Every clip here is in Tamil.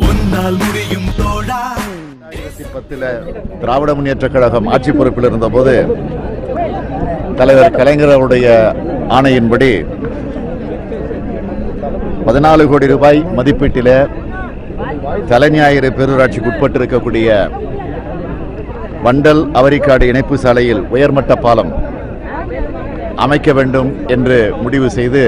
உன்னால் முடியும் தோழா ரெண்டாயிரத்தி பத்தில் திராவிட முன்னேற்ற கழகம் ஆட்சி பொறுப்பில் இருந்தபோது தலைவர் கலைஞர் அவருடைய ஆணையின்படி பதினாலு கோடி ரூபாய் மதிப்பீட்டில் தலைஞாயிறு பேரூராட்சிக்கு உட்பட்டு இருக்கக்கூடிய வண்டல் அவரிக்காடு இணைப்பு சாலையில் உயர்மட்ட பாலம் அமைக்க வேண்டும் என்று முடிவு செய்து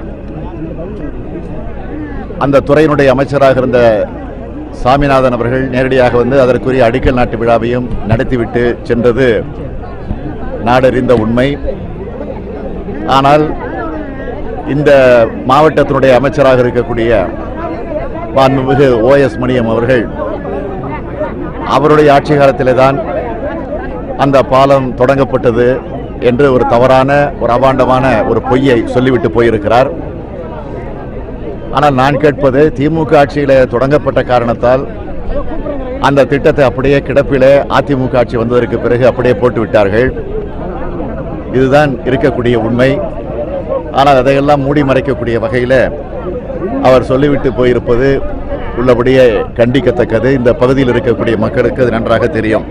அந்த துறையினுடைய அமைச்சராக இருந்த சாமிநாதன் அவர்கள் நேரடியாக வந்து அதற்குரிய அடிக்கல் நாட்டு விழாவையும் நடத்திவிட்டு சென்றது நாடறிந்த உண்மை ஆனால் இந்த மாவட்டத்தினுடைய அமைச்சராக இருக்கக்கூடிய மாண்புமிகு ஓஎஸ் மணியம் அவர்கள் அவருடைய ஆட்சி காலத்திலே தான் அந்த பாலம் தொடங்கப்பட்டது என்று ஒரு தவறான ஒரு அபாண்டமான ஒரு பொய்யை சொல்லிவிட்டு போயிருக்கிறார் ஆனால் நான் கேட்பது திமுக ஆட்சியில தொடங்கப்பட்ட காரணத்தால் அந்த திட்டத்தை அப்படியே கிடப்பிலே அதிமுக ஆட்சி வந்ததற்கு பிறகு அப்படியே போட்டு விட்டார்கள் இதுதான் இருக்கக்கூடிய உண்மை ஆனால் அதையெல்லாம் மூடி மறைக்கக்கூடிய வகையில் அவர் சொல்லிவிட்டு போயிருப்பது உள்ளபடியே கண்டிக்கத்தக்கது இந்த பகுதியில் இருக்கக்கூடிய மக்களுக்கு அது நன்றாக தெரியும்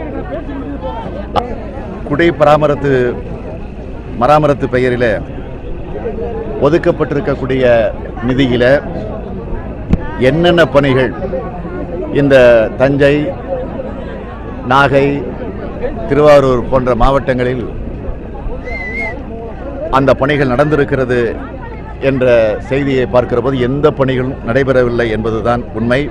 குடி பராமரத்து மராமரத்து பெயரில் ஒதுக்கப்பட்டிருக்கக்கூடிய நிதியில என்னென்ன பணிகள் இந்த தஞ்சை நாகை திருவாரூர் போன்ற மாவட்டங்களில் அந்த பணிகள் நடந்திருக்கிறது என்ற செய்தியை பார்க்கிற போது எந்த பணிகளும் நடைபெறவில்லை என்பதுதான் உண்மை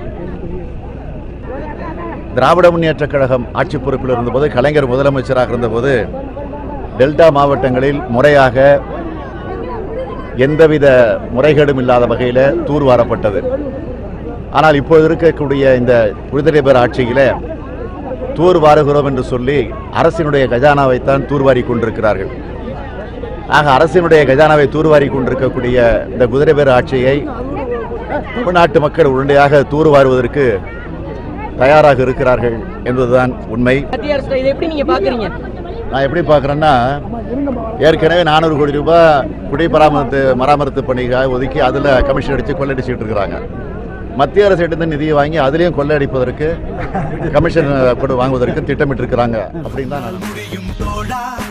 திராவிட முன்னேற்ற கழகம் ஆட்சி பொறுப்பில் இருந்தபோது கலைஞர் முதலமைச்சராக இருந்தபோது டெல்டா மாவட்டங்களில் முறையாக எந்தவித முறைகேடும் இல்லாத வகையில் தூர்வாரப்பட்டது ஆனால் இப்போது இருக்கக்கூடிய இந்த விடுதலை பெற ஆட்சியில தூர் வாருகிறோம் என்று சொல்லி அரசினுடைய கஜானாவைத்தான் தூர்வாரி கொண்டிருக்கிறார்கள் ஆக அரசினுடைய கஜானாவை தூர்வாரி கொண்டிருக்கக்கூடிய இந்த குதிரை பேர் ஆட்சியை தமிழ்நாட்டு மக்கள் உடனடியாக தூர்வாருவதற்கு தயாராக இருக்கிறார்கள் என்பதுதான் உண்மை மத்திய அரசு இதை எப்படி நீங்க பாக்குறீங்க நான் எப்படி பார்க்குறேன்னா ஏற்கனவே நானூறு கோடி ரூபாய் குடி பராமரித்து மராமரித்து பணிக்காக ஒதுக்கி அதில் கமிஷன் அடித்து கொள்ளடிச்சிட்டு இருக்கிறாங்க மத்திய அரசு எடுத்த நிதியை வாங்கி அதுலேயும் கொள்ளையடிப்பதற்கு கமிஷன் கொடு வாங்குவதற்கு திட்டமிட்டிருக்கிறாங்க அப்படின்னு தான் நான் முடியும் தோழா